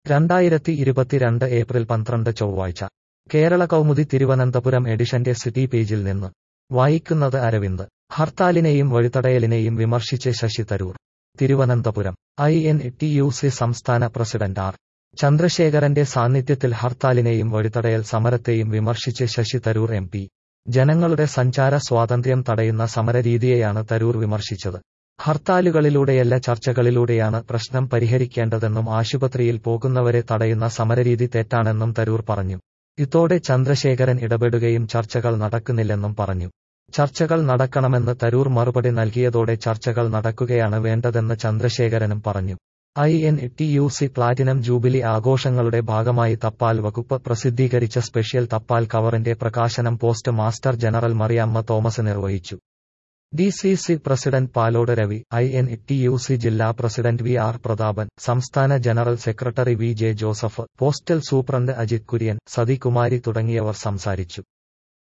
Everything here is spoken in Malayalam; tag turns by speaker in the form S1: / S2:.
S1: രണ്ടായിരത്തി ഇരുപത്തിരണ്ട് ഏപ്രിൽ പന്ത്രണ്ട് ചൊവ്വാഴ്ച കേരള കൗമുദി തിരുവനന്തപുരം എഡിഷന്റെ സിറ്റി പേജിൽ നിന്ന് വായിക്കുന്നത് അരവിന്ദ് ഹർത്താലിനെയും വഴിതടയലിനെയും വിമർശിച്ച് Shashi Tharoor Thiruvananthapuram I N T U C സംസ്ഥാന പ്രസിഡന്റ് ആർ ചന്ദ്രശേഖരന്റെ സാന്നിധ്യത്തിൽ ഹർത്താലിനെയും വഴിതടയൽ സമരത്തെയും വിമർശിച്ച് ശശി തരൂർ എം പി ജനങ്ങളുടെ സഞ്ചാര സ്വാതന്ത്ര്യം തടയുന്ന സമരരീതിയെയാണ് തരൂർ വിമർശിച്ചത് ഹർത്താലുകളിലൂടെയല്ല ചർച്ചകളിലൂടെയാണ് പ്രശ്നം പരിഹരിക്കേണ്ടതെന്നും ആശുപത്രിയിൽ പോകുന്നവരെ തടയുന്ന സമരരീതി തെറ്റാണെന്നും തരൂർ പറഞ്ഞു ഇതോടെ ചന്ദ്രശേഖരൻ ഇടപെടുകയും ചർച്ചകൾ നടക്കുന്നില്ലെന്നും പറഞ്ഞു ചർച്ചകൾ നടക്കണമെന്ന് തരൂർ മറുപടി നൽകിയതോടെ ചർച്ചകൾ നടക്കുകയാണ് വേണ്ടതെന്ന് ചന്ദ്രശേഖരനും പറഞ്ഞു I N T U C platinum jubilee ആഘോഷങ്ങളുടെ ഭാഗമായി തപ്പാൽ വകുപ്പ് പ്രസിദ്ധീകരിച്ച സ്പെഷ്യൽ തപ്പാൽ കവറിന്റെ പ്രകാശനം post master general Mariamma Thomas നിർവഹിച്ചു D C C president Palode Ravi I N T U C ജില്ലാ പ്രസിഡന്റ് വി ആർ പ്രതാപൻ സംസ്ഥാന general secretary V J Joseph postal superintendent Ajith Kurian Sathikumari തുടങ്ങിയവർ സംസാരിച്ചു